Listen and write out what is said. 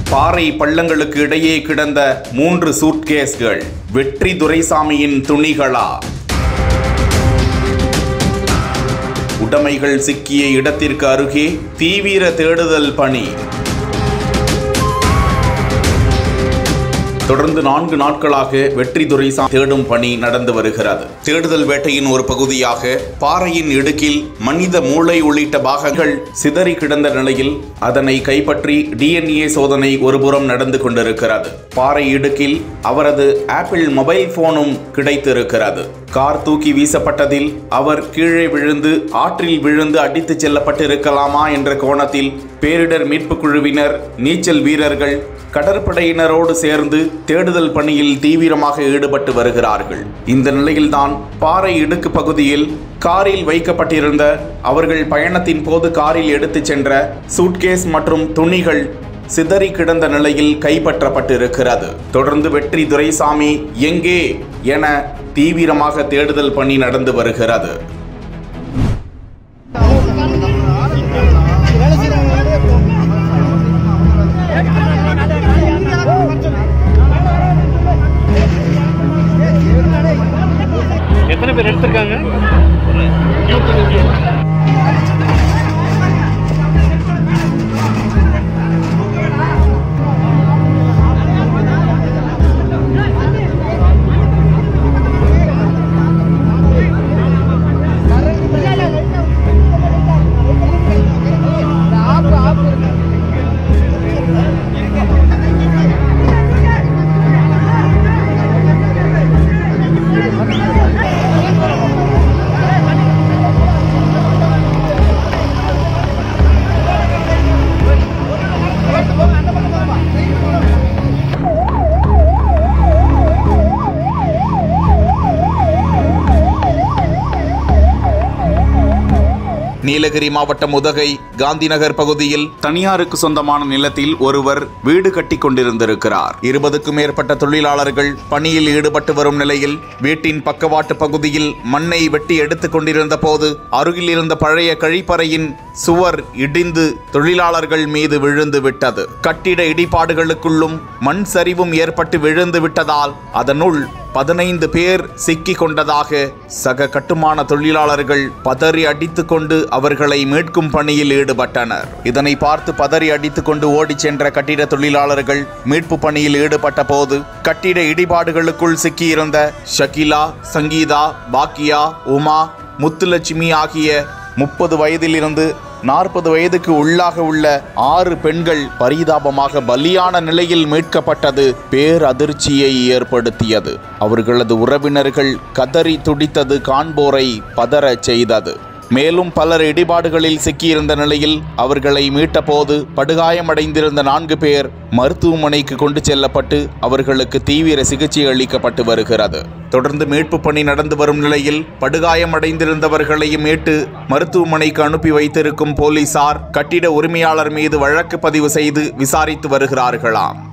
பாறை பள்ளங்களுக்கு இடையே கிடந்த மூன்று சூட்கேஸ்கள் வெற்றி துரைசாமியின் துணிகளா உடைமைகள் சிக்கிய இடத்திற்கு அருகே தீவிர தேடுதல் பணி தொடர்ந்து நான்கு நாட்களாக வெற்றி துரைசா தேடும் பணி நடந்து வருகிறது தேடுதல் வேட்டையின் ஒரு பகுதியாக பாறையின் இடுக்கில் மனித மூளை உள்ளிட்ட பாகங்கள் சிதறி கிடந்த நிலையில் அதனை கைப்பற்றி டிஎன்ஏ சோதனை ஒருபுறம் நடந்து கொண்டிருக்கிறது பாறை இடுக்கில் அவரது ஆப்பிள் மொபைல் போனும் கிடைத்திருக்கிறது கார் தூக்கி வீசப்பட்டதில் அவர் கீழே விழுந்து ஆற்றில் விழுந்து அடித்துச் செல்லப்பட்டிருக்கலாமா என்ற கோணத்தில் பேரிடர் மீட்புக் குழுவினர் நீச்சல் வீரர்கள் கடற்படையினரோடு சேர்ந்து தேடுதல் பணியில் தீவிரமாக ஈடுபட்டு வருகிறார்கள் இந்த நிலையில்தான் பாறை இடுக்கு பகுதியில் காரில் வைக்கப்பட்டிருந்த அவர்கள் பயணத்தின் போது காரில் எடுத்துச் சென்ற சூட்கேஸ் மற்றும் துணிகள் சிதறி கிடந்த நிலையில் கைப்பற்றப்பட்டிருக்கிறது தொடர்ந்து வெற்றி துரைசாமி எங்கே என தீவிரமாக தேடுதல் பணி நடந்து வருகிறது வேலை செய்யறவங்க எத்தனை பேர் எடுத்திருக்காங்க ஆப்பு ஆப்பு நீலகிரி மாவட்டம் உதகை காந்திநகர் பகுதியில் தனியாருக்கு சொந்தமான நிலத்தில் ஒருவர் வீடு கட்டி கொண்டிருந்திருக்கிறார் இருபதுக்கும் மேற்பட்ட தொழிலாளர்கள் பணியில் ஈடுபட்டு வரும் நிலையில் வீட்டின் பக்கவாட்டு பகுதியில் மண்ணை வெட்டி எடுத்துக் கொண்டிருந்த போது அருகில் இருந்த பழைய கழிப்பறையின் சுவர் இடிந்து தொழிலாளர்கள் மீது விழுந்து விட்டது கட்டிட இடிபாடுகளுக்குள்ளும் மண் சரிவும் ஏற்பட்டு விழுந்து விட்டதால் அதனுள் பதினைந்து பேர் சிக்கிக் கொண்டதாக சக கட்டுமான தொழிலாளர்கள் பதறி அடித்துக்கொண்டு அவர்களை மீட்கும் பணியில் ஈடுபட்டனர் இதனை பார்த்து பதறி அடித்துக்கொண்டு ஓடிச் சென்ற கட்டிட தொழிலாளர்கள் மீட்பு பணியில் ஈடுபட்ட போது கட்டிட இடிபாடுகளுக்குள் சிக்கியிருந்த ஷகிலா சங்கீதா பாக்கியா உமா முத்துலட்சுமி ஆகிய முப்பது வயதிலிருந்து நாற்பது வயதுக்கு உள்ளாக உள்ள ஆறு பெண்கள் பரிதாபமாக பலியான நிலையில் மீட்கப்பட்டது பேரதிர்ச்சியை ஏற்படுத்தியது அவர்களது உறவினர்கள் கதறி துடித்தது காண்போரை பதறச் செய்தது மேலும் பலர் இடிபாடுகளில் சிக்கியிருந்த நிலையில் அவர்களை மீட்டபோது படுகாயமடைந்திருந்த நான்கு பேர் மருத்துவமனைக்கு கொண்டு செல்லப்பட்டு அவர்களுக்கு தீவிர சிகிச்சை அளிக்கப்பட்டு வருகிறது தொடர்ந்து மீட்பு பணி நடந்து வரும் நிலையில் படுகாயமடைந்திருந்தவர்களையும் மீட்டு மருத்துவமனைக்கு அனுப்பி வைத்திருக்கும் போலீசார் கட்டிட உரிமையாளர் மீது வழக்கு பதிவு செய்து விசாரித்து வருகிறார்களாம்